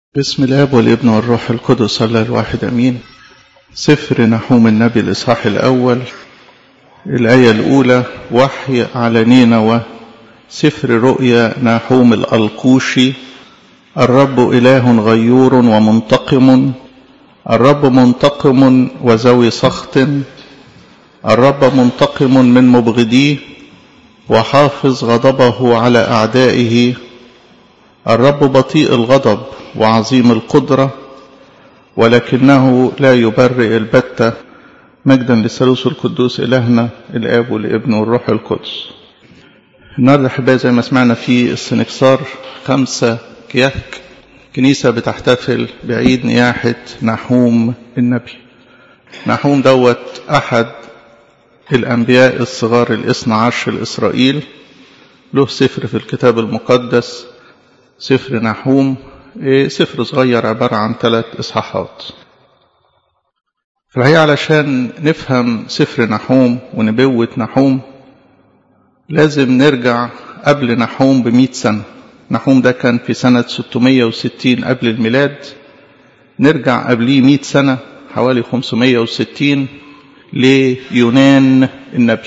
بسم الاب والابن والروح القدس الله الواحد امين سفر نحوم النبي الاصحاح الاول الايه الاولى وحي على نينوى سفر رؤيا نحوم الالقوشي الرب اله غيور ومنتقم الرب منتقم وذوي سخط الرب منتقم من مبغضيه وحافظ غضبه على اعدائه الرب بطيء الغضب وعظيم القدرة ولكنه لا يبرئ البتة مجدا للثالوث القدوس إلهنا الآب والابن والروح القدس النهارده أحبائي زي ما سمعنا في السنكسار خمسة كياك كنيسة بتحتفل بعيد نياحة نحوم النبي نحوم دوت أحد الأنبياء الصغار الاثنى عشر الإسرائيل له سفر في الكتاب المقدس سفر نحوم سفر صغير عبارة عن ثلاث إصحاحات فالحقيقة علشان نفهم سفر نحوم ونبوة نحوم لازم نرجع قبل نحوم بمئة سنة نحوم ده كان في سنة 660 قبل الميلاد نرجع قبليه مئة سنة حوالي 560 ليونان النبي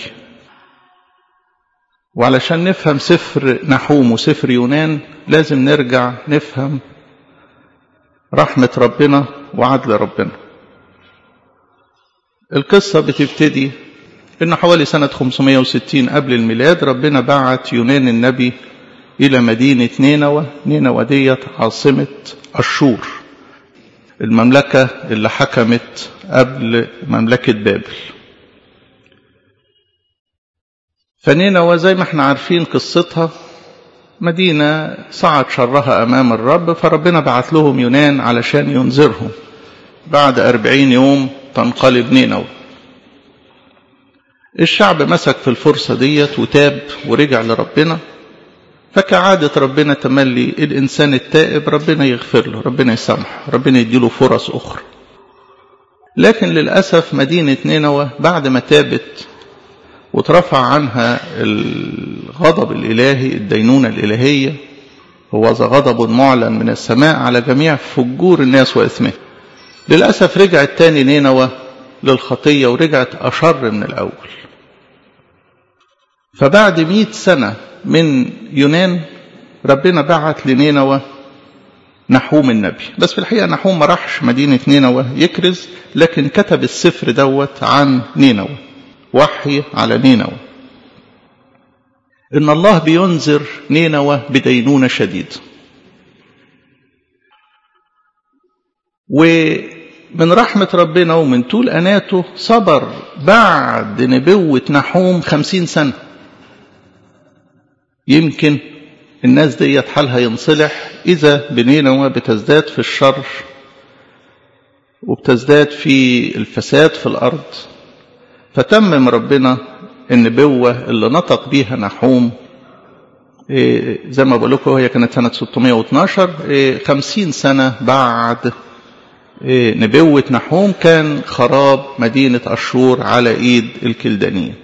وعلشان نفهم سفر نحوم وسفر يونان لازم نرجع نفهم رحمة ربنا وعدل ربنا القصة بتبتدي إن حوالي سنة 560 قبل الميلاد ربنا بعت يونان النبي إلى مدينة نينوى نينوى ديت عاصمة أشور المملكة اللي حكمت قبل مملكة بابل فنينوى زي ما احنا عارفين قصتها مدينة صعد شرها أمام الرب فربنا بعت لهم يونان علشان ينذرهم بعد أربعين يوم تنقلب نينوى الشعب مسك في الفرصة ديت وتاب ورجع لربنا فكعادة ربنا تملي الإنسان التائب ربنا يغفر له ربنا يسامحه ربنا يديله فرص أخرى لكن للأسف مدينة نينوى بعد ما تابت وترفع عنها الغضب الإلهي الدينونة الإلهية هو ذا غضب معلن من السماء على جميع فجور الناس وإثمه للأسف رجعت تاني نينوى للخطية ورجعت أشر من الأول فبعد مئة سنة من يونان ربنا بعت لنينوى نحوم النبي بس في الحقيقة نحوم ما راحش مدينة نينوى يكرز لكن كتب السفر دوت عن نينوى وحي على نينوى إن الله بينذر نينوى بدينونة شديدة ومن رحمة ربنا ومن طول أناته صبر بعد نبوة نحوم خمسين سنة يمكن الناس ديت حالها ينصلح إذا بنينوى بتزداد في الشر وبتزداد في الفساد في الأرض فتمم ربنا النبوة اللي نطق بيها نحوم إيه زي ما بقول لكم هي كانت سنة 612 إيه 50 سنة بعد إيه نبوة نحوم كان خراب مدينة أشور على إيد الكلدانيين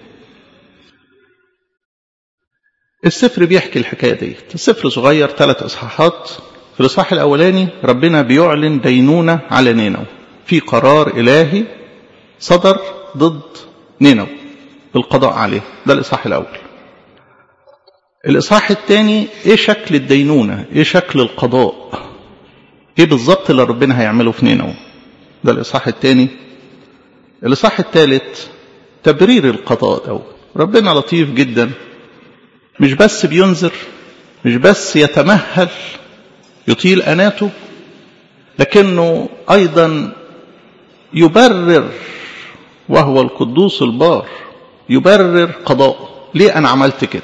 السفر بيحكي الحكاية ديت السفر صغير ثلاث إصحاحات في الإصحاح الأولاني ربنا بيعلن دينونة على نينو في قرار إلهي صدر ضد نينو بالقضاء عليه ده الإصحاح الأول الإصحاح الثاني إيه شكل الدينونة إيه شكل القضاء إيه بالظبط اللي ربنا هيعمله في نينو ده الإصحاح الثاني الإصحاح الثالث تبرير القضاء ده ربنا لطيف جدا مش بس بينذر مش بس يتمهل يطيل أناته لكنه أيضا يبرر وهو القدوس البار يبرر قضاءه ليه أنا عملت كده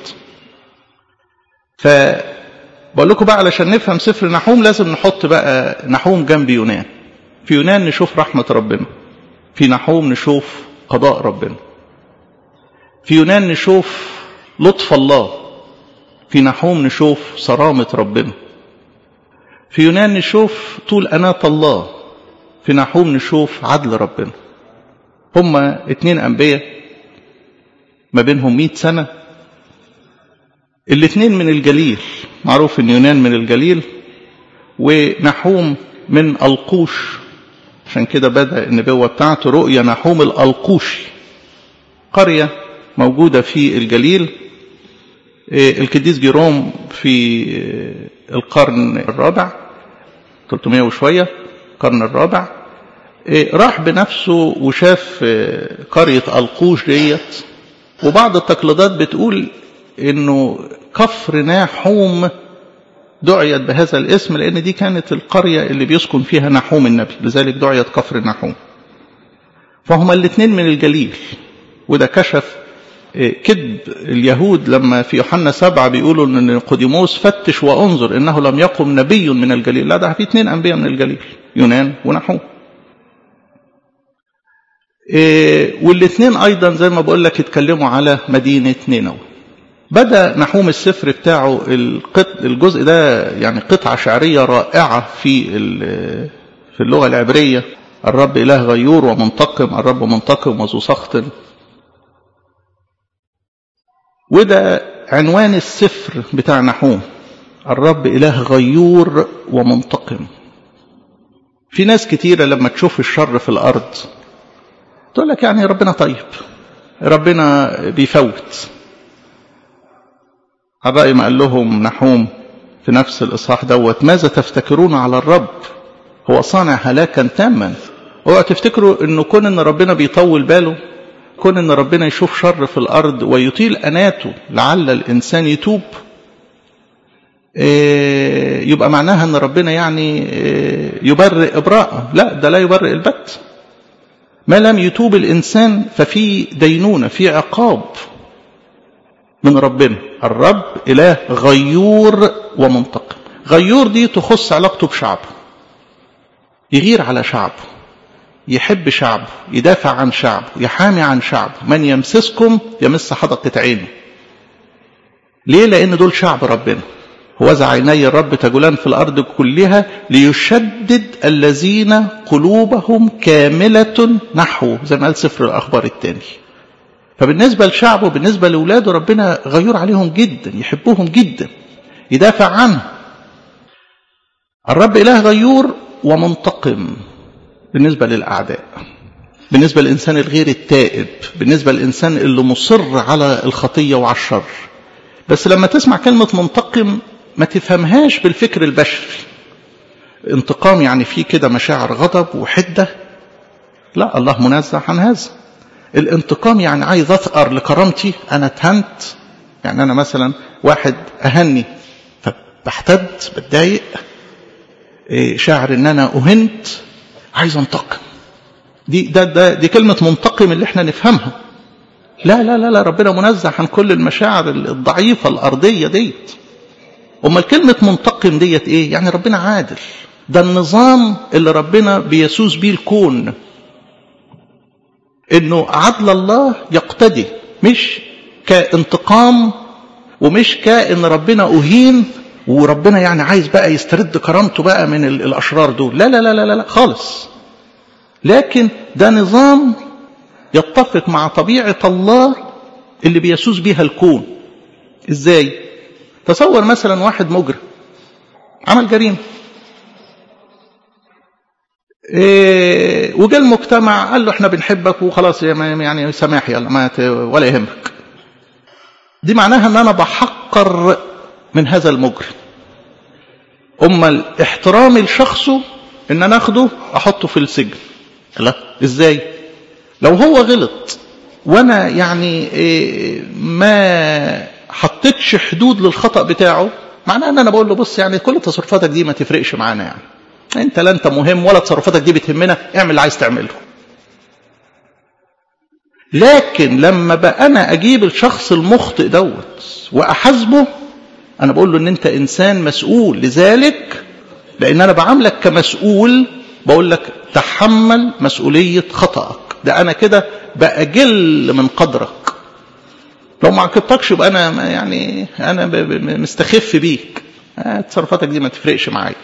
فبقول لكم بقى علشان نفهم سفر نحوم لازم نحط بقى نحوم جنب يونان في يونان نشوف رحمة ربنا في نحوم نشوف قضاء ربنا في يونان نشوف لطف الله في نحوم نشوف صرامة ربنا في يونان نشوف طول أناة الله في نحوم نشوف عدل ربنا هما اتنين أنبياء ما بينهم مئة سنة الاتنين من الجليل معروف ان يونان من الجليل ونحوم من القوش عشان كده بدأ النبوة بتاعته رؤيا نحوم الألقوشي قرية موجودة في الجليل القديس جيروم في القرن الرابع 300 وشوية القرن الرابع راح بنفسه وشاف قرية القوش ديت وبعض التقليدات بتقول انه كفر ناحوم دعيت بهذا الاسم لان دي كانت القرية اللي بيسكن فيها نحوم النبي لذلك دعيت كفر ناحوم فهما الاثنين من الجليل وده كشف كذب اليهود لما في يوحنا سبعة بيقولوا ان نيقوديموس فتش وانظر انه لم يقم نبي من الجليل لا ده في اثنين انبياء من الجليل يونان ونحوم إيه والاثنين ايضا زي ما بقول لك اتكلموا على مدينه نينوى بدا نحوم السفر بتاعه الجزء ده يعني قطعه شعريه رائعه في في اللغه العبريه الرب اله غيور ومنتقم الرب منتقم وذو سخط وده عنوان السفر بتاع نحوم الرب اله غيور ومنتقم في ناس كتيرة لما تشوف الشر في الأرض تقول لك يعني ربنا طيب ربنا بيفوت الرأي ما قال لهم نحوم في نفس الإصحاح دوت ماذا تفتكرون على الرب هو صانع هلاكا تاما اوعوا تفتكروا انه كون ان ربنا بيطول باله كون ان ربنا يشوف شر في الارض ويطيل اناته لعل الانسان يتوب يبقى معناها ان ربنا يعني يبرئ ابراءه لا ده لا يبرئ البت ما لم يتوب الانسان ففي دينونه في عقاب من ربنا الرب اله غيور ومنتقم غيور دي تخص علاقته بشعبه يغير على شعبه يحب شعبه يدافع عن شعبه يحامي عن شعبه من يمسسكم يمس حدقة عينه ليه لأن دول شعب ربنا وزع عيني الرب تجولان في الأرض كلها ليشدد الذين قلوبهم كاملة نحوه زي ما قال سفر الأخبار الثاني فبالنسبة لشعبه بالنسبة لأولاده ربنا غيور عليهم جدا يحبهم جدا يدافع عنه الرب إله غيور ومنتقم بالنسبة للأعداء بالنسبة للإنسان الغير التائب بالنسبة للإنسان اللي مصر على الخطية وعلى الشر بس لما تسمع كلمة منتقم ما تفهمهاش بالفكر البشري انتقام يعني فيه كده مشاعر غضب وحدة لا الله منزه عن هذا الانتقام يعني عايز أثأر لكرامتي أنا اتهنت يعني أنا مثلا واحد أهني فبحتد بتضايق شاعر ان انا اهنت عايز انتقم دي ده ده دي كلمه منتقم اللي احنا نفهمها لا لا لا لا ربنا منزه عن كل المشاعر الضعيفه الارضيه ديت امال كلمه منتقم ديت ايه يعني ربنا عادل ده النظام اللي ربنا بيسوس بيه الكون انه عدل الله يقتدي مش كانتقام ومش كان ربنا اهين وربنا يعني عايز بقى يسترد كرامته بقى من الاشرار دول لا لا لا لا لا خالص لكن ده نظام يتفق مع طبيعه الله اللي بيسوس بيها الكون ازاي تصور مثلا واحد مجرم عمل جريمه إيه وجا المجتمع قال له احنا بنحبك وخلاص يعني سماح يلا ما ولا يهمك دي معناها ان انا بحقر من هذا المجرم أما احترامي لشخصه ان انا اخده احطه في السجن لا ازاي لو هو غلط وانا يعني ما حطيتش حدود للخطأ بتاعه معناه ان انا بقول له بص يعني كل تصرفاتك دي ما تفرقش معانا يعني انت لا انت مهم ولا تصرفاتك دي بتهمنا اعمل اللي عايز تعمله لكن لما بقى انا اجيب الشخص المخطئ دوت واحاسبه انا بقول له ان انت انسان مسؤول لذلك لان انا بعاملك كمسؤول بقول لك تحمل مسؤوليه خطأك ده انا كده باجل من قدرك لو ما عاقبتكش يبقى انا يعني انا مستخف بيك تصرفاتك دي ما تفرقش معايا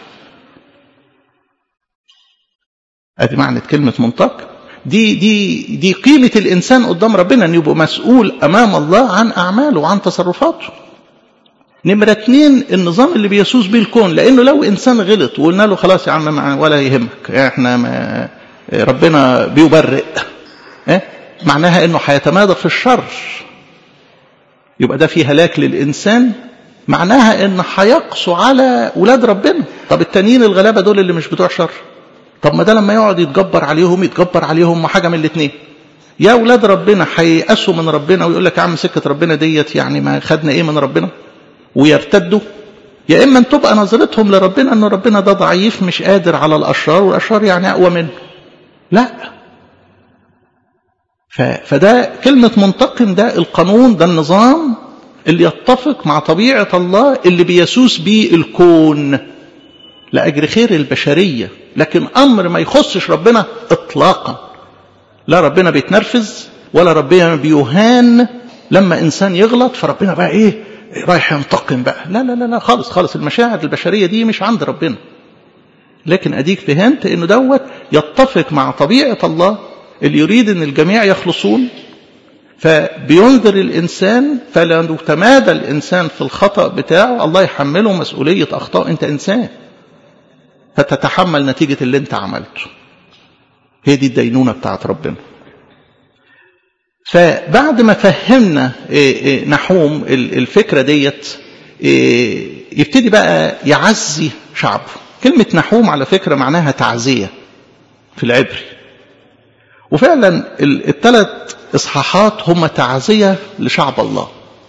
ادي معنى كلمه منطق دي دي دي قيمه الانسان قدام ربنا ان يبقى مسؤول امام الله عن اعماله وعن تصرفاته نمرة اتنين النظام اللي بيسوس بيه الكون لأنه لو إنسان غلط وقلنا له خلاص يا عم ولا يهمك احنا ما ربنا بيبرئ اه؟ معناها انه هيتمادى في الشر يبقى ده فيه هلاك للإنسان معناها ان هيقسوا على ولاد ربنا طب التانيين الغلابة دول اللي مش بتوع شر طب ما ده لما يقعد يتجبر عليهم يتجبر عليهم حاجة من الاثنين يا ولاد ربنا هيأسوا من ربنا ويقول لك يا عم سكة ربنا ديت يعني ما خدنا ايه من ربنا ويرتدوا يا اما ان تبقى نظرتهم لربنا ان ربنا ده ضعيف مش قادر على الاشرار والاشرار يعني اقوى منه لا فده كلمة منتقم ده القانون ده النظام اللي يتفق مع طبيعة الله اللي بيسوس بيه الكون لأجل خير البشرية لكن أمر ما يخصش ربنا إطلاقا لا ربنا بيتنرفز ولا ربنا بيهان لما إنسان يغلط فربنا بقى إيه رايح ينتقم بقى لا لا لا لا خالص خالص المشاعر البشرية دي مش عند ربنا لكن أديك فهمت إنه دوت يتفق مع طبيعة الله اللي يريد ان الجميع يخلصون فبينذر الانسان فلا يتمادى الانسان في الخطا بتاعه الله يحمله مسؤوليه اخطاء انت انسان فتتحمل نتيجه اللي انت عملته هي دي الدينونه بتاعت ربنا فبعد ما فهمنا نحوم الفكره ديت يبتدي بقى يعزي شعبه كلمه نحوم على فكره معناها تعزيه في العبري وفعلا الثلاث اصحاحات هم تعزيه لشعب الله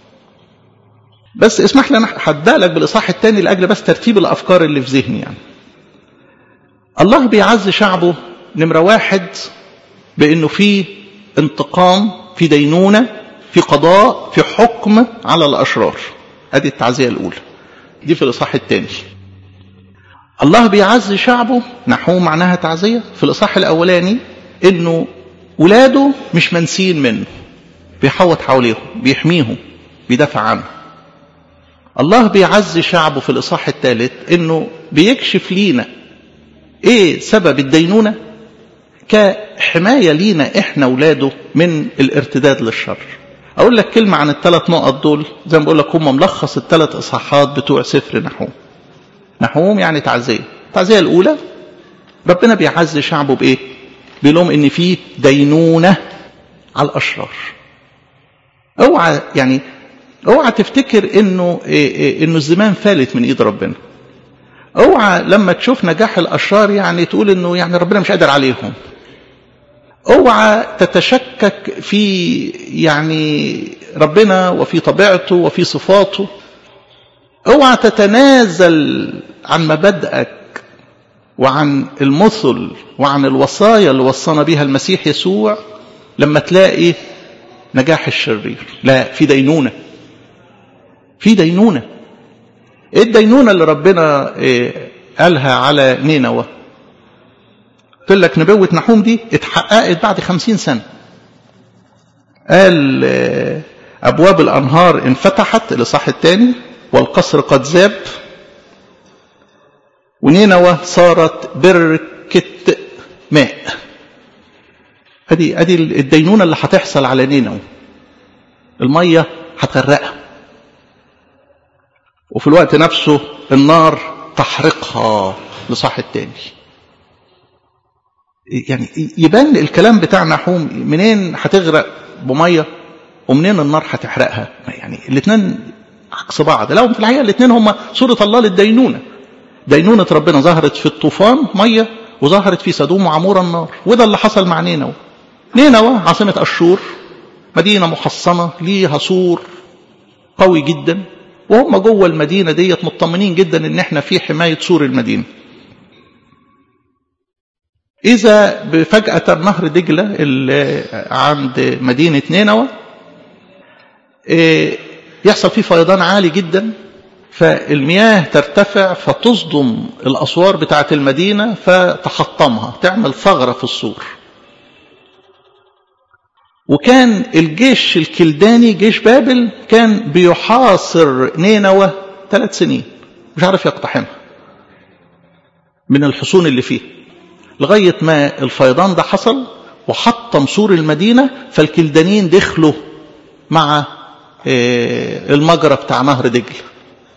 بس اسمح لي انا هبدا لك بالاصحاح الثاني لاجل بس ترتيب الافكار اللي في ذهني يعني الله بيعز شعبه نمره واحد بانه في انتقام في دينونه في قضاء في حكم على الاشرار ادي التعزيه الاولى دي في الاصحاح الثاني الله بيعز شعبه نحو معناها تعزيه في الاصحاح الاولاني انه ولاده مش منسيين منه بيحوط حواليهم بيحميهم بيدافع عنهم الله بيعز شعبه في الاصحاح الثالث انه بيكشف لينا ايه سبب الدينونه كحمايه لينا احنا ولاده من الارتداد للشر اقول لك كلمه عن الثلاث نقط دول زي ما بقول لك هم ملخص الثلاث اصحاحات بتوع سفر نحوم نحوم يعني تعزيه التعزيه الاولى ربنا بيعز شعبه بايه بيقول لهم ان في دينونه على الاشرار اوعى يعني اوعى تفتكر انه إيه انه الزمان فالت من ايد ربنا اوعى لما تشوف نجاح الاشرار يعني تقول انه يعني ربنا مش قادر عليهم اوعى تتشكك في يعني ربنا وفي طبيعته وفي صفاته اوعى تتنازل عن مبادئك وعن المثل وعن الوصايا اللي وصانا بها المسيح يسوع لما تلاقي نجاح الشرير لا في دينونه في دينونه ايه الدينونه اللي ربنا إيه قالها على نينوى قلت لك نبوة نحوم دي اتحققت بعد خمسين سنة قال أبواب الأنهار انفتحت الإصحاح الثاني والقصر قد زاب ونينوى صارت بركة ماء ادي ادي الدينونة اللي هتحصل على نينوى المية هتغرقها وفي الوقت نفسه النار تحرقها لصاح التاني يعني يبان الكلام بتاع نحوم منين هتغرق بميه ومنين النار هتحرقها يعني الاثنين عكس بعض لو في الحقيقه الاثنين هم صوره الله للدينونه دينونه ربنا ظهرت في الطوفان ميه وظهرت في سدوم وعمورة النار وده اللي حصل مع نينوى نينوى عاصمة أشور مدينة محصنة ليها سور قوي جدا وهم جوه المدينة ديت مطمنين جدا ان احنا في حماية سور المدينة إذا بفجأة نهر دجلة اللي عند مدينة نينوى يحصل فيه فيضان عالي جدا فالمياه ترتفع فتصدم الأسوار بتاعة المدينة فتحطمها تعمل ثغرة في السور وكان الجيش الكلداني جيش بابل كان بيحاصر نينوى ثلاث سنين مش عارف يقتحمها من الحصون اللي فيه لغاية ما الفيضان ده حصل وحطم سور المدينة فالكلدانيين دخلوا مع المجرى بتاع نهر دجل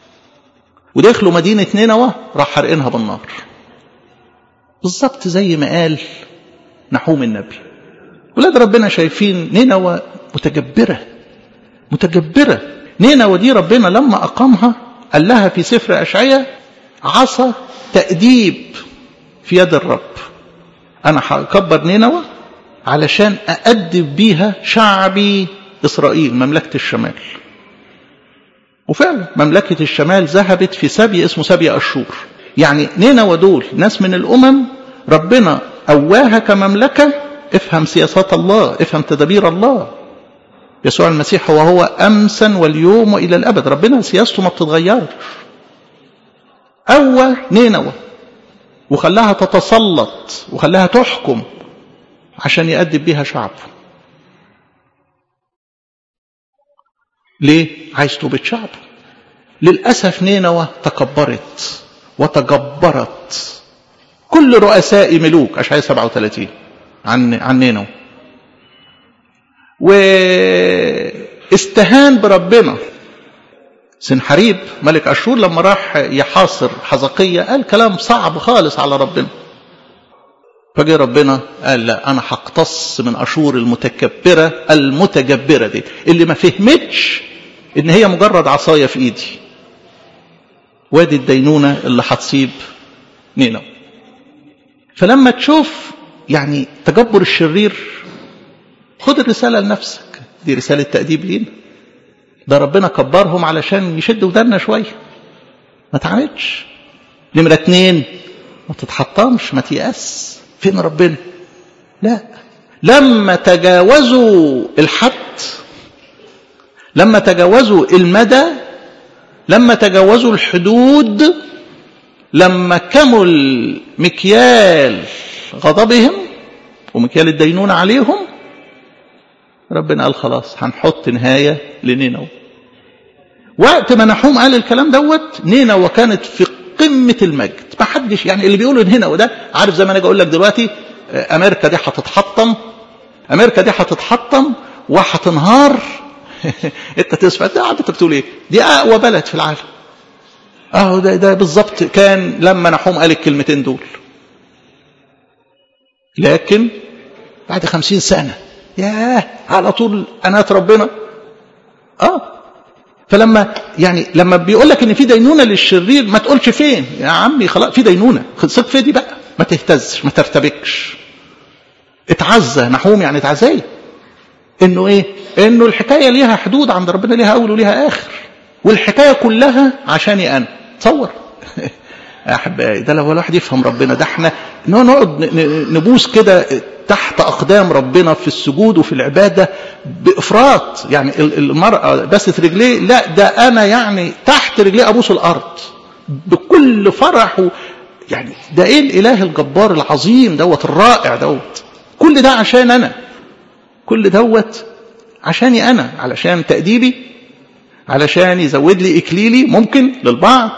ودخلوا مدينة نينوى راح حرقينها بالنار بالظبط زي ما قال نحوم النبي ولاد ربنا شايفين نينوى متجبرة متجبرة نينوى دي ربنا لما أقامها قال لها في سفر أشعية عصا تأديب في يد الرب أنا هكبر نينوى علشان أأدب بيها شعبي إسرائيل مملكة الشمال وفعلا مملكة الشمال ذهبت في سبي اسمه سبي أشور يعني نينوى دول ناس من الأمم ربنا قواها كمملكة افهم سياسات الله افهم تدابير الله يسوع المسيح هو هو أمسا واليوم وإلى الأبد ربنا سياسته ما بتتغيرش قوى نينوى وخلاها تتسلط وخلاها تحكم عشان يأدب بيها شعبه ليه؟ عايز توبة شعبه للأسف نينوى تكبرت وتجبرت كل رؤساء ملوك أشعياء 37 عن عن نينوى واستهان بربنا سنحريب ملك أشور لما راح يحاصر حزقية قال كلام صعب خالص على ربنا فجاء ربنا قال لا أنا هقتص من أشور المتكبرة المتجبرة دي اللي ما فهمتش إن هي مجرد عصاية في إيدي وادي الدينونة اللي هتصيب نينو فلما تشوف يعني تجبر الشرير خد الرسالة لنفسك دي رسالة تأديب لينا ده ربنا كبرهم علشان يشد ودنا شوية ما تعاندش نمرة اتنين ما تتحطمش ما تيأس فين ربنا لا لما تجاوزوا الحد لما تجاوزوا المدى لما تجاوزوا الحدود لما كمل مكيال غضبهم ومكيال الدينونة عليهم ربنا قال خلاص هنحط نهاية لنينو وقت ما نحوم قال الكلام دوت نينو كانت في قمة المجد ما حدش يعني اللي بيقولوا ان هنا وده عارف زي ما انا اقول لك دلوقتي امريكا دي هتتحطم امريكا دي هتتحطم وهتنهار انت تسمع انت انت بتقول ايه دي اقوى بلد في العالم اهو ده, ده بالظبط كان لما نحوم قال الكلمتين دول لكن بعد خمسين سنة ياه على طول أنات ربنا اه فلما يعني لما بيقول لك ان في دينونه للشرير ما تقولش فين يا عمي خلاص في دينونه ثق في دي بقى ما تهتزش ما ترتبكش اتعزى نحوم يعني اتعزي انه ايه انه الحكايه ليها حدود عند ربنا ليها اول وليها اخر والحكايه كلها عشاني انا تصور يا احبائي ده لو الواحد يفهم ربنا ده احنا نقعد نبوس كده تحت اقدام ربنا في السجود وفي العباده بافراط يعني المراه بست رجليه لا ده انا يعني تحت رجليه ابوس الارض بكل فرح و يعني ده ايه الاله الجبار العظيم دوت الرائع دوت كل ده عشان انا كل دوت عشاني انا علشان تاديبي علشان يزود لي اكليلي ممكن للبعض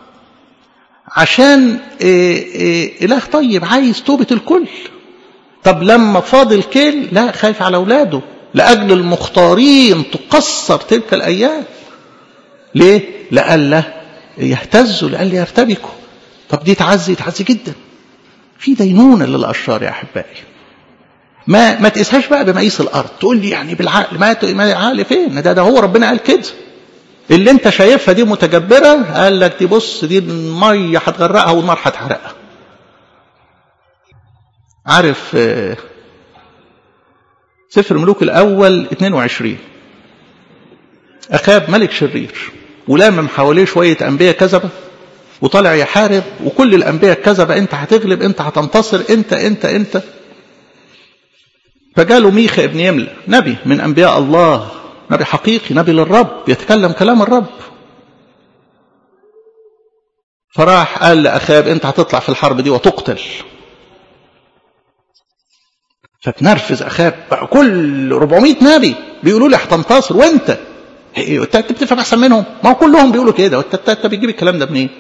عشان إيه إيه اله طيب عايز توبه الكل طب لما فاضل كيل لا خايف على اولاده لاجل المختارين تقصر تلك الايام ليه لئلا يهتزوا لئلا يرتبكوا طب دي تعزي تعزي جدا في دينونه للاشرار يا احبائي ما ما تقيسهاش بقى بمقاييس الارض تقول لي يعني بالعقل ما ما العقل فين ده ده هو ربنا قال كده اللي انت شايفها دي متجبره قال لك دي بص دي الميه هتغرقها والنار هتحرقها عارف سفر ملوك الاول 22 اخاب ملك شرير ولامم حواليه شويه انبياء كذبه وطالع يحارب وكل الانبياء الكذبه انت هتغلب انت هتنتصر انت انت انت فجاله ميخا ابن يملى نبي من انبياء الله نبي حقيقي نبي للرب يتكلم كلام الرب فراح قال لأخاب أنت هتطلع في الحرب دي وتقتل فتنرفز أخاب بقى كل 400 نبي بيقولوا لي هتنتصر وأنت انت بتفهم احسن منهم ما هو كلهم بيقولوا كده وانت انت بتجيب الكلام ده منين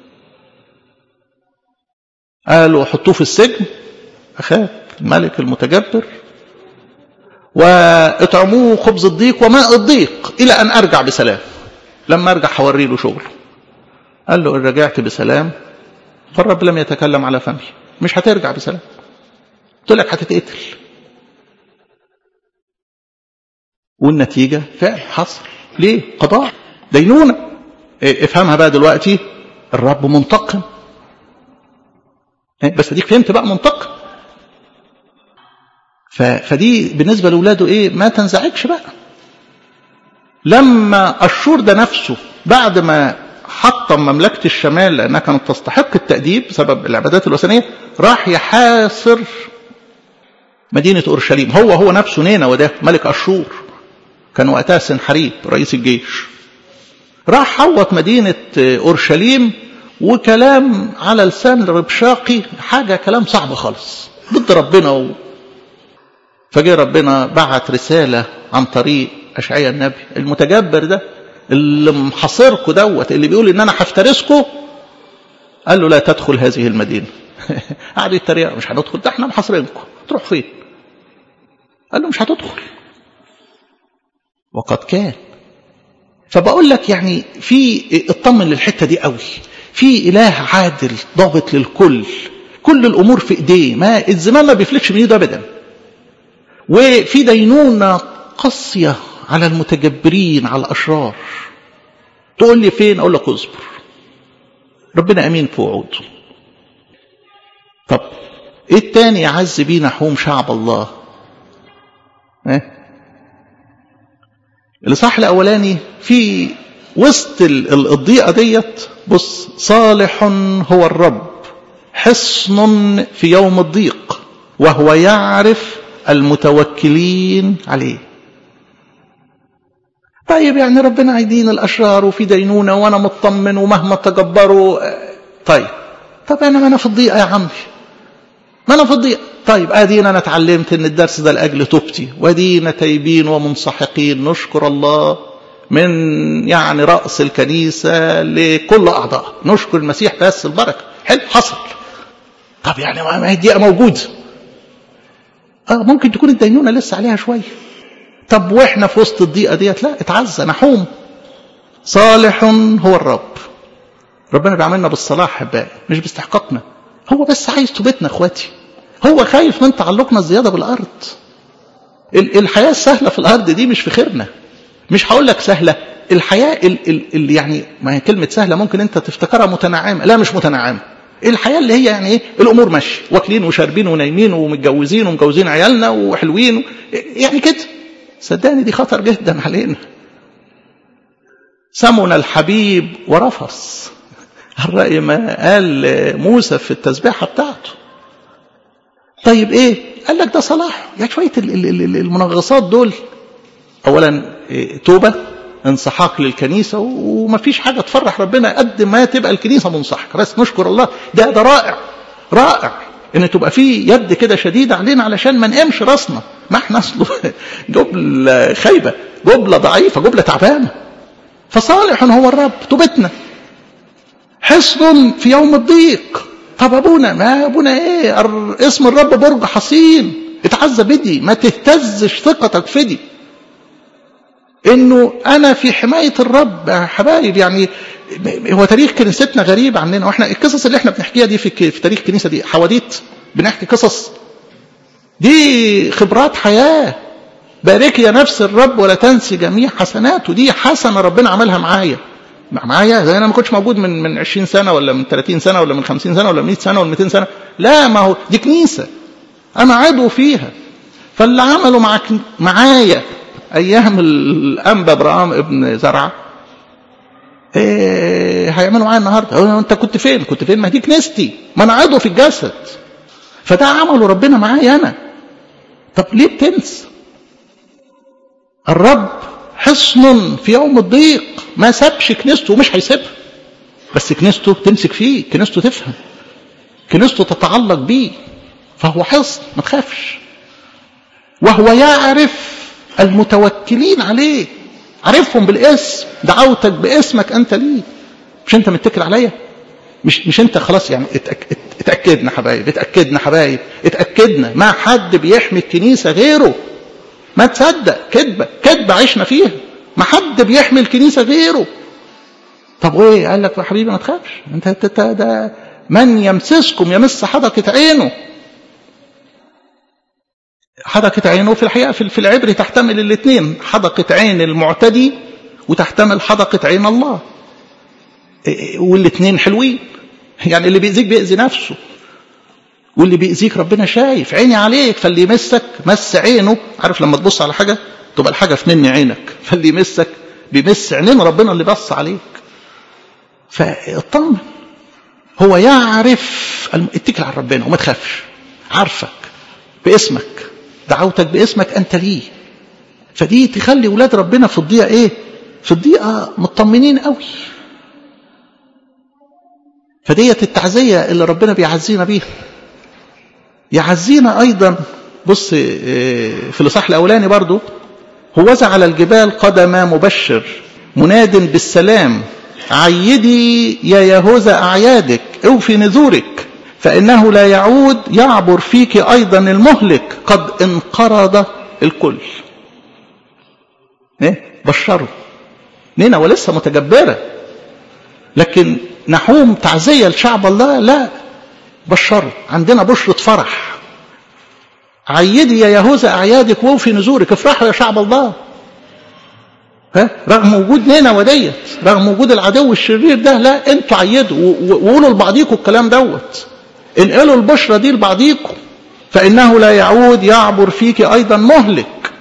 قالوا حطوه في السجن اخاب الملك المتجبر واطعموه خبز الضيق وماء الضيق الى ان ارجع بسلام لما ارجع هوري له شغله قال له إن رجعت بسلام فالرب لم يتكلم على فمي مش هترجع بسلام قلت لك هتتقتل والنتيجة فعل حصل ليه قضاء دينونة افهمها بقى دلوقتي الرب منتقم بس اديك فهمت بقى منطق فدي بالنسبة لأولاده إيه ما تنزعجش بقى لما الشور ده نفسه بعد ما حطم مملكة الشمال لأنها كانت تستحق التأديب بسبب العبادات الوثنية راح يحاصر مدينة أورشليم هو هو نفسه نينا وده ملك أشور كان وقتها سنحريب رئيس الجيش راح حوط مدينة أورشليم وكلام على لسان ربشاقي حاجة كلام صعب خالص ضد ربنا و... فجاء ربنا بعت رسالة عن طريق أشعياء النبي المتجبر ده اللي محاصركم دوت اللي بيقول ان انا هفترسكم قال له لا تدخل هذه المدينة قعد يتريق مش هندخل ده احنا محاصرينكم تروح فين قال له مش هتدخل وقد كان فبقول لك يعني في اطمن للحته دي قوي في اله عادل ضابط للكل كل الامور في ايديه ما الزمان ما بيفلتش من ايده ابدا وفي دينونه قاسيه على المتجبرين على الاشرار تقول لي فين اقول لك اصبر ربنا امين في وعوده طب ايه التاني يعز بيه نحوم شعب الله ايه الاصحاح الاولاني في وسط الضيقه ديت بص صالح هو الرب حصن في يوم الضيق وهو يعرف المتوكلين عليه طيب يعني ربنا عايدين الاشرار وفي دينونه وانا مطمن ومهما تجبروا طيب طب انا ما انا في الضيقه يا عمي ما انا في الضيقه طيب ادينا انا اتعلمت ان الدرس ده لاجل توبتي ودينا تايبين ومنسحقين نشكر الله من يعني راس الكنيسه لكل اعضاء نشكر المسيح بس البركه حلو حصل طب يعني ما هي الدقيقه موجوده اه ممكن تكون الدينونه لسه عليها شويه طب واحنا في وسط الضيقه ديت لا اتعزى نحوم صالح هو الرب ربنا بيعملنا بالصلاح احبائي مش باستحقاقنا هو بس عايز توبتنا اخواتي هو خايف من تعلقنا الزياده بالارض الحياه السهله في الارض دي مش في خيرنا مش هقول لك سهله الحياه اللي يعني ما هي كلمه سهله ممكن انت تفتكرها متنعمه لا مش متنعمه الحياه اللي هي يعني ايه الامور ماشيه واكلين وشاربين ونايمين ومتجوزين ومجوزين عيالنا وحلوين و... يعني كده صدقني دي خطر جدا علينا سمن الحبيب ورفص الرأي ما قال موسى في التسبيحة بتاعته طيب ايه قال لك ده صلاح يعني شوية المنغصات دول اولا توبة انسحاق للكنيسة ومفيش حاجة تفرح ربنا قد ما تبقى الكنيسة منسحقة بس نشكر الله ده ده رائع رائع ان تبقى في يد كده شديدة علينا علشان ما نقمش راسنا ما احنا اصله جبلة خايبة جبلة ضعيفة جبلة تعبانة فصالح هو الرب توبتنا حصن في يوم الضيق طب ابونا ما ابونا ايه اسم الرب برج حصين اتعزى بدي ما تهتزش ثقتك في دي انه انا في حمايه الرب يا حبايب يعني هو تاريخ كنيستنا غريب عننا واحنا القصص اللي احنا بنحكيها دي في, في تاريخ الكنيسه دي حواديت بنحكي قصص دي خبرات حياه بارك يا نفس الرب ولا تنسي جميع حسناته دي حسنه ربنا عملها معايا معايا زي انا ما كنتش موجود من من 20 سنه ولا من 30 سنه ولا من 50 سنه ولا من 100 سنه ولا 200 سنه لا ما هو دي كنيسه انا عضو فيها فاللي عمله معك معايا ايام الانبا ابراهام ابن زرعه ايه هيعملوا معايا النهارده انت كنت فين كنت فين ما دي كنيستي ما انا عضو في الجسد فده عمله ربنا معايا انا طب ليه بتنسى الرب حصن في يوم الضيق ما سابش كنيسته ومش هيسيبها بس كنيسته تمسك فيه كنيسته تفهم كنيسته تتعلق بيه فهو حصن ما تخافش وهو يعرف المتوكلين عليه عارفهم بالاسم دعوتك باسمك انت ليه مش انت متكل عليا مش مش انت خلاص يعني اتأك اتاكدنا حبايب اتاكدنا حبايب اتاكدنا ما حد بيحمي الكنيسه غيره ما تصدق كذبه كذبه عشنا فيها ما حد بيحمي الكنيسه غيره طب وايه قال لك يا حبيبي ما تخافش انت, انت ده من يمسسكم يمس حدقة عينه حدقة عينه في الحقيقة في العبر تحتمل الاثنين حدقة عين المعتدي وتحتمل حدقة عين الله والاثنين حلوين يعني اللي بيأذيك بيأذي نفسه واللي بيأذيك ربنا شايف عيني عليك فاللي يمسك مس عينه عارف لما تبص على حاجة تبقى الحاجة في مني عينك فاللي يمسك بيمس عينين ربنا اللي بص عليك فاطمن هو يعرف اتكل على ربنا وما تخافش عارفك باسمك دعوتك باسمك انت ليه فدي تخلي ولاد ربنا في الضيقه ايه في الضيقه مطمنين قوي فديت التعزيه اللي ربنا بيعزينا بيها يعزينا ايضا بص في الاصحاح الاولاني برضو هوذا على الجبال قدم مبشر مناد بالسلام عيدي يا يهوذا أعيادك اوفي نذورك فإنه لا يعود يعبر فيك أيضا المهلك قد انقرض الكل ايه بشروا نينا ولسه متجبرة لكن نحوم تعزية لشعب الله لا بشروا عندنا بشرة فرح عيدي يا يهوذا أعيادك ووفي نذورك افرحوا يا شعب الله ها رغم وجود نينا وديت رغم وجود العدو الشرير ده لا انتوا عيدوا وقولوا لبعضيكم الكلام دوت انقلوا البشرى دي لبعضيكم فانه لا يعود يعبر فيك ايضا مهلك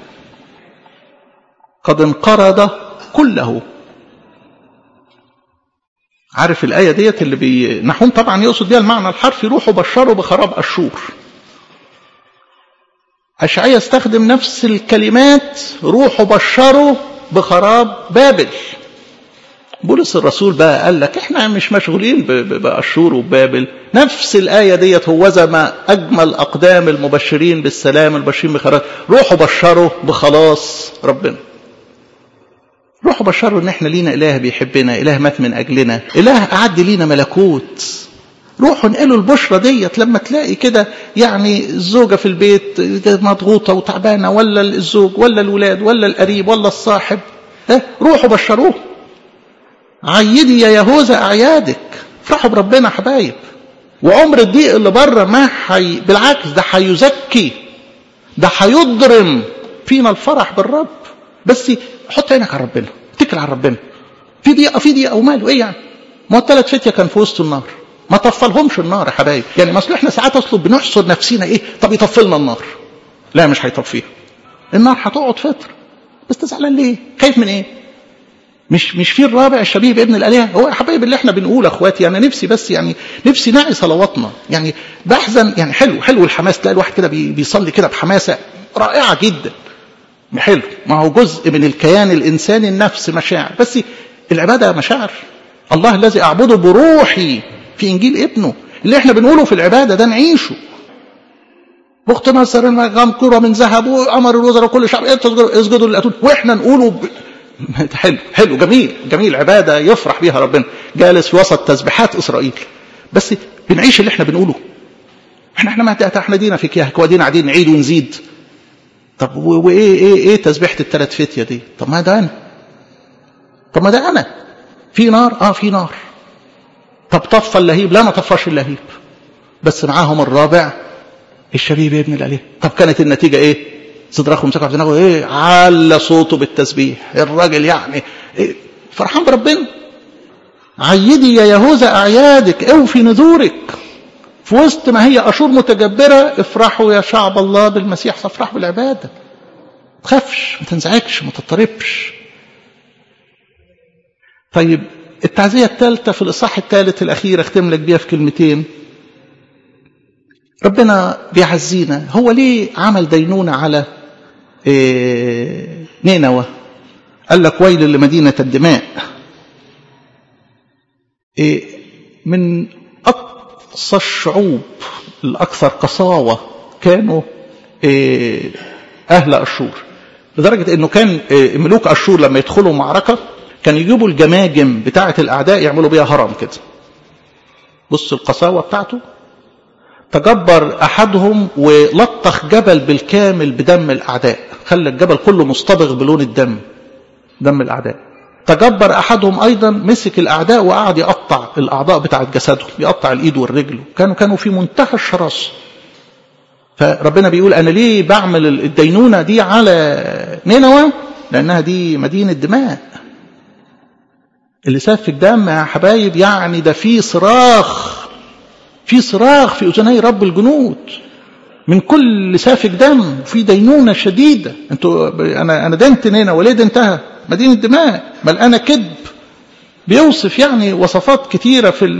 قد انقرض كله عارف الآية ديت اللي بي... نحوم طبعا يقصد بيها المعنى الحرفي روحوا بشروا بخراب أشور أشعية استخدم نفس الكلمات روحوا بشروا بخراب بابل بولس الرسول بقى قال لك احنا مش مشغولين بأشور وبابل نفس الآية ديت هوذا ما أجمل أقدام المبشرين بالسلام المبشرين بخيرات روحوا بشروا بخلاص ربنا روحوا بشروا ان احنا لينا اله بيحبنا اله مات من اجلنا اله اعد لينا ملكوت روحوا انقلوا البشرى ديت لما تلاقي كده يعني الزوجه في البيت مضغوطه وتعبانه ولا الزوج ولا الولاد ولا القريب ولا الصاحب ها روحوا بشروه عيدي يا يهوذا اعيادك افرحوا بربنا حبايب وعمر الضيق اللي بره ما حي بالعكس ده هيزكي ده هيضرم فينا الفرح بالرب بس حط عينك على ربنا اتكل على ربنا في دقيقه في دقيقه وماله ايه يعني ما الثلاث فتيه كان في وسط النار ما طفلهمش النار يا حبايب يعني ما احنا ساعات اصلا بنحصر نفسينا ايه طب يطفلنا النار لا مش هيطفيها النار هتقعد فتره بس تزعلان ليه خايف من ايه مش مش في الرابع الشبيه بابن الالهه هو يا حبايب اللي احنا بنقول اخواتي انا نفسي بس يعني نفسي نعي صلواتنا يعني بحزن يعني حلو حلو الحماس تلاقي الواحد كده بيصلي كده بحماسه رائعه جدا حلو ما هو جزء من الكيان الانساني النفس مشاعر بس العباده مشاعر الله الذي اعبده بروحي في انجيل ابنه اللي احنا بنقوله في العباده ده نعيشه بخت نصر المقام كرة من ذهب وامر الوزراء كل شعب اسجدوا للاتون واحنا نقوله ب... حلو حلو جميل جميل عباده يفرح بيها ربنا جالس في وسط تسبيحات اسرائيل بس بنعيش اللي احنا بنقوله احنا احنا ما احنا دينا في كيهك ودينا قاعدين نعيد ونزيد طب وايه ايه ايه تسبيحه الثلاث فتيه دي طب ما ده انا طب ما ده انا في نار اه في نار طب طفى اللهيب لا ما طفاش اللهيب بس معاهم الرابع الشبيب ابن الاليه طب كانت النتيجه ايه صدرخهم مسكوا في دماغه ايه على صوته بالتسبيح الراجل يعني إيه فرحان بربنا عيدي يا يهوذا اعيادك اوفي نذورك في وسط ما هي اشور متجبره افرحوا يا شعب الله بالمسيح فافرحوا بالعباده ما تخافش ما تنزعجش ما تضطربش طيب التعزية الثالثة في الإصحاح الثالث الأخير أختم لك بيها في كلمتين ربنا بيعزينا هو ليه عمل دينونة على إيه نينوى قال لك ويل لمدينة الدماء إيه من أقصى الشعوب الأكثر قساوة كانوا إيه أهل أشور لدرجة أنه كان ملوك أشور لما يدخلوا معركة كان يجيبوا الجماجم بتاعة الأعداء يعملوا بيها هرم كده بص القساوة بتاعته تجبر أحدهم ولطخ جبل بالكامل بدم الأعداء خلى الجبل كله مصطبغ بلون الدم دم الأعداء تجبر أحدهم أيضا مسك الأعداء وقعد يقطع الأعضاء بتاعت جسدهم يقطع الإيد والرجل كانوا كانوا في منتهى الشراسة فربنا بيقول أنا ليه بعمل الدينونة دي على نينوى لأنها دي مدينة دماء اللي سفك دم يا حبايب يعني ده في صراخ في صراخ في أذني رب الجنود من كل سافك دم في دينونة شديدة انتوا أنا أنا دنت نينا وليه دنتها مدينة دماء ملقانة كذب بيوصف يعني وصفات كتيرة في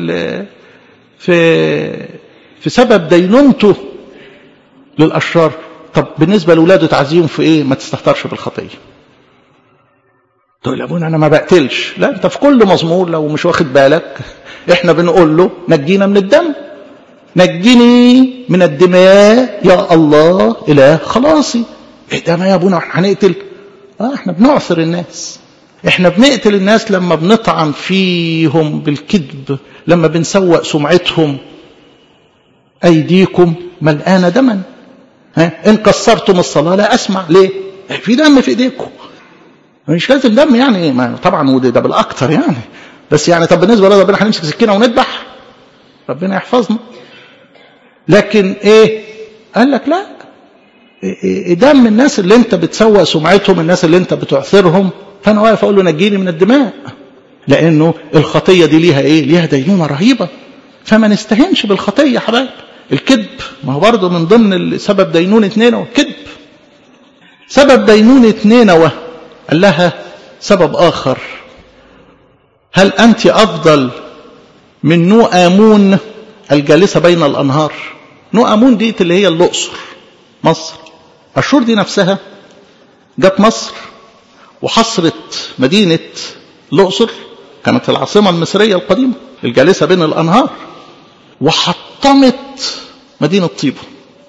في في سبب دينونته للأشرار طب بالنسبة لأولاده تعزيهم في إيه ما تستهترش بالخطية تقول يا ابونا أنا ما بقتلش لا أنت في كل مزمور لو مش واخد بالك إحنا بنقول له نجينا من الدم نجني من الدماء يا الله إله خلاصي إيه ده ما يا ابونا احنا هنقتل آه احنا بنعصر الناس احنا بنقتل الناس لما بنطعن فيهم بالكذب لما بنسوق سمعتهم أيديكم ملآنة دما ها إن كسرتم الصلاة لا أسمع ليه في دم في إيديكم مش لازم دم يعني ما طبعا وده ده بالأكتر يعني بس يعني طب بالنسبة لربنا هنمسك سكينة ونذبح ربنا يحفظنا لكن ايه قال لك لا إيه دم الناس اللي انت بتسوق سمعتهم الناس اللي انت بتعثرهم فانا واقف اقول له نجيني من الدماء لانه الخطيه دي ليها ايه ليها دينونه رهيبه فما نستهنش بالخطيه يا حبايب الكذب ما هو برضه من ضمن سبب دينونه نينوى كذب سبب دينونه نينوى قال لها سبب اخر هل انت افضل من نو امون الجالسه بين الانهار نو امون دي اللي هي الاقصر مصر اشور دي نفسها جت مصر وحصرت مدينه الاقصر كانت العاصمه المصريه القديمه الجالسه بين الانهار وحطمت مدينه طيبه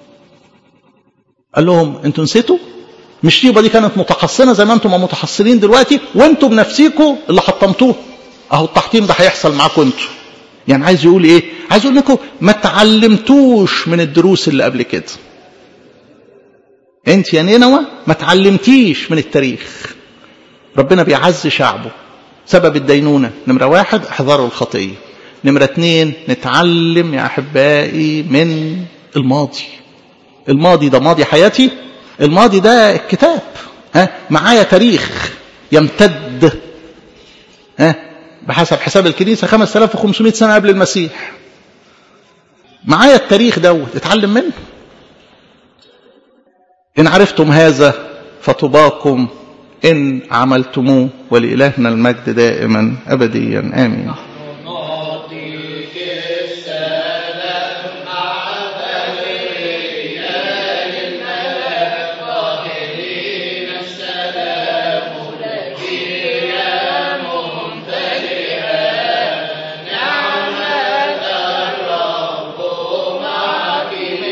قال لهم انتوا نسيتوا مش طيبه دي كانت متحصنه زي ما انتم متحصنين دلوقتي وانتم بنفسيكم اللي حطمتوه اهو التحطيم ده هيحصل معاكم انتوا يعني عايز يقول ايه عايز يقول لكم ما تعلمتوش من الدروس اللي قبل كده انت يا نينوى ما تعلمتيش من التاريخ ربنا بيعز شعبه سبب الدينونة نمرة واحد احذروا الخطية نمرة اتنين نتعلم يا أحبائي من الماضي الماضي ده ماضي حياتي الماضي ده الكتاب ها معايا تاريخ يمتد ها بحسب حساب الكنيسة 5500 سنة قبل المسيح معايا التاريخ دوت اتعلم منه إن عرفتم هذا فطباكم إن عملتموه ولإلهنا المجد دائما أبديا آمين